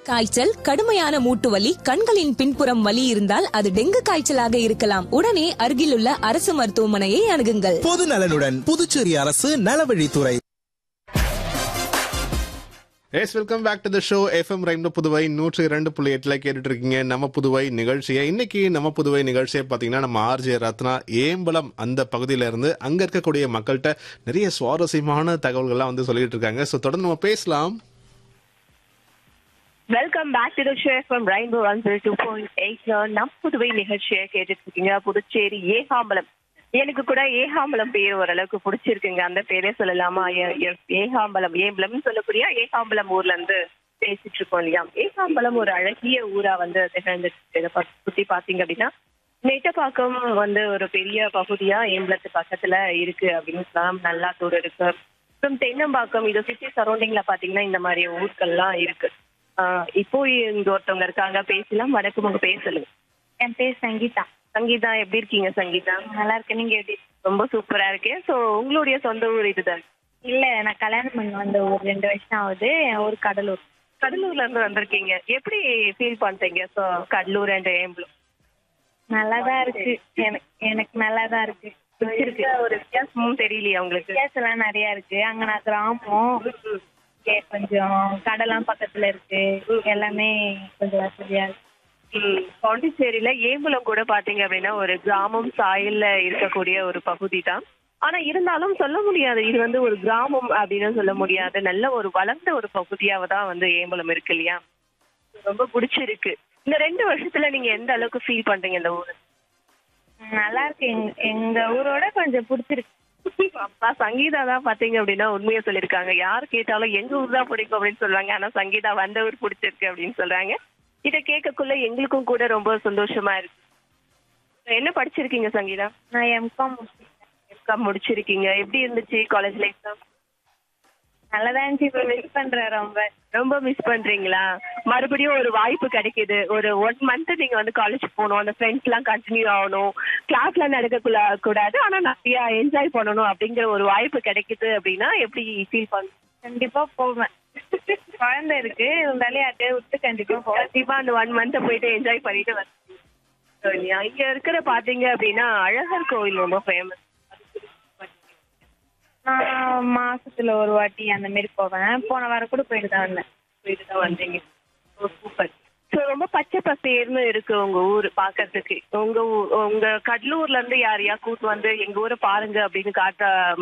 காய்ச்சல் கடுமையான மூட்டு வலி கண்களின் பின்புறம் வலி இருந்தால் அது டெங்கு காய்ச்சலாக இருக்கலாம் உடனே அருகிலுள்ள அரசு மருத்துவமனையை அணுகுங்கள் பொது நலனுடன் புதுச்சேரி அரசு நலவழித்துறை yes welcome back to the show FM ரைம்ல புதுவை நூற்றி இரண்டு புள்ளி எட்டுல கேட்டுட்டு இருக்கீங்க நம்ம புதுவை நிகழ்ச்சியை இன்னைக்கு நம்ம புதுவை நிகழ்ச்சியை பாத்தீங்கன்னா நம்ம ஆர்ஜே ரத்னா ஏம்பலம் அந்த பகுதியில இருந்து அங்க இருக்கக்கூடிய மக்கள்கிட்ட நிறைய சுவாரஸ்யமான தகவல்கள்லாம் வந்து சொல்லிட்டு இருக்காங்க ஸோ தொடர்ந்து நம்ம பேசலாம் welcome back to the show from rainbow one zero two point எயிட்ல நம் புதுவை நிகழ்ச்சியை கேட்டுட்டு இருக்கீங்க புதுச்சேரி ஏகாம்பலம் எனக்கு கூட ஏகாம்பலம் பேர் ஓரளவுக்கு பிடிச்சிருக்குங்க அந்த பேரே சொல்லலாமா ஏ- ஏ- ஏகாம்பலம் ஏம்பலம் சொல்லக்கூடிய ஏகாம்பலம் ஊர்ல இருந்து பேசிட்டு இருக்கோம் இல்லையா ஏகாம்பலம் ஒரு அழகிய ஊரா வந்து திகழ்ந்துட்டு இருக்கு. இதை பத்தி சுத்தி பாத்தீங்க அப்படின்னா நெட்டப்பாக்கம் வந்து ஒரு பெரிய பகுதியா ஏம்பலத்து பக்கத்துல இருக்கு அப்படின்னு சொல்லலாம் நல்லாத்தூர் இருக்கு அப்புறம் தென்னம்பாக்கம் இதை சுத்தி சரௌண்டிங்ல பாத்தீங்கன்னா இந்த மாதிரி ஊர்கள்லாம் இருக்கு ஆஹ் இப்போ இங்க ஒருத்தவங்க இருக்காங்க பேசலாம் வணக்கம் உங்க பேர் சொல்லுங்க என் பேர் சங்கீதா சங்கீதா எப்படி இருக்கீங்க சங்கீதா நல்லா இருக்கேன் நீங்க எப்படி ரொம்ப சூப்பரா இருக்கேன் சோ உங்களுடைய சொந்த ஊர் இதுதான் இல்ல நான் கல்யாணம் பண்ணி வந்த ஒரு ரெண்டு வருஷம் ஆகுது என் ஊர் கடலூர் கடலூர்ல இருந்து வந்திருக்கீங்க எப்படி ஃபீல் பண்றீங்க சோ கடலூர் அண்ட் ஏம்பலம் நல்லா தான் இருக்கு எனக்கு எனக்கு நல்லா தான் இருக்கு பிடிச்சிருக்கு ஒரு வித்தியாசமும் தெரியலையா உங்களுக்கு வித்தியாசம்லாம் நிறைய இருக்கு அங்க நான் கிராமம் இங்க கொஞ்சம் கடலாம் பக்கத்துல இருக்கு எல்லாமே கொஞ்சம் வசதியா இருக்கு ம், பாண்டிச்சேரியில ஏம்பலம் கூட பாத்தீங்க அப்படின்னா ஒரு கிராமம் சாயல்ல இருக்கக்கூடிய ஒரு பகுதி தான் ஆனா இருந்தாலும் சொல்ல முடியாது இது வந்து ஒரு கிராமம் அப்படின்னு சொல்ல முடியாது நல்ல ஒரு வளர்ந்த ஒரு பகுதியாவ தான் வந்து ஏம்பலம் இருக்கு இல்லையா ரொம்ப பிடிச்சிருக்கு இந்த ரெண்டு வருஷத்துல நீங்க எந்த அளவுக்கு ஃபீல் பண்றீங்க இந்த ஊர் ம், நல்லா இருக்கு எங்க- எங்க ஊரோட கொஞ்சம் பிடிச்சிருக்கு அப்பா சங்கீதா தான் பாத்தீங்க அப்படின்னா உண்மையை சொல்லியிருக்காங்க யார் கேட்டாலும் எங்க ஊர் தான் பிடிக்கும் அப்படின்னு சொல்றாங்க ஆனா சங்கீதா வந்த ஊர் பிடிச்சிருக்கு அப்படின்னு சொல்றாங்க இதை கேட்கக்குள்ள எங்களுக்கும் கூட ரொம்ப சந்தோஷமா இருக்கு என்ன படிச்சிருக்கீங்க சங்கீதா நான் எம்காம் எம்காம் முடிச்சிருக்கீங்க எப்படி இருந்துச்சு காலேஜ் லைஃப் நல்லதான் இருந்துச்சு இப்ப மிஸ் பண்றேன் ரொம்ப ரொம்ப மிஸ் பண்றீங்களா மறுபடியும் ஒரு வாய்ப்பு கிடைக்குது ஒரு ஒன் மந்த் நீங்க வந்து காலேஜ் போகணும் அந்த ஃப்ரெண்ட்ஸ் எல்லாம் கண்டினியூ ஆகணும் கிளாஸ்ல நடக்க கூடாது ஆனா நிறைய என்ஜாய் பண்ணணும் அப்படிங்கிற ஒரு வாய்ப்பு கிடைக்குது அப்படின்னா எப்படி ஃபீல் பண்ண கண்டிப்பா போவேன் குழந்தை இருக்கு இருந்தாலே அப்படியே விட்டு கண்டிப்பா போவேன் கண்டிப்பா அந்த ஒன் மந்த் போயிட்டு என்ஜாய் பண்ணிட்டு வந்து இங்க இருக்கிற பாத்தீங்க அப்படின்னா அழகர் கோவில் ரொம்ப ஃபேமஸ் நான் மாசத்துல ஒரு வாட்டி அந்த மாதிரி போவேன் போன வாரம் கூட போயிட்டு தான் வந்தேன் போயிட்டு தான் வந்தீங்க சூப்பர் ஸோ ரொம்ப பச்சை பசேர்னு இருக்கு உங்க ஊர் பாக்குறதுக்கு உங்க ஊ- உங்க கடலூர்ல இருந்து யாரையா கூட்டு வந்து எங்க ஊரை பாருங்க அப்படின்னு காட்ட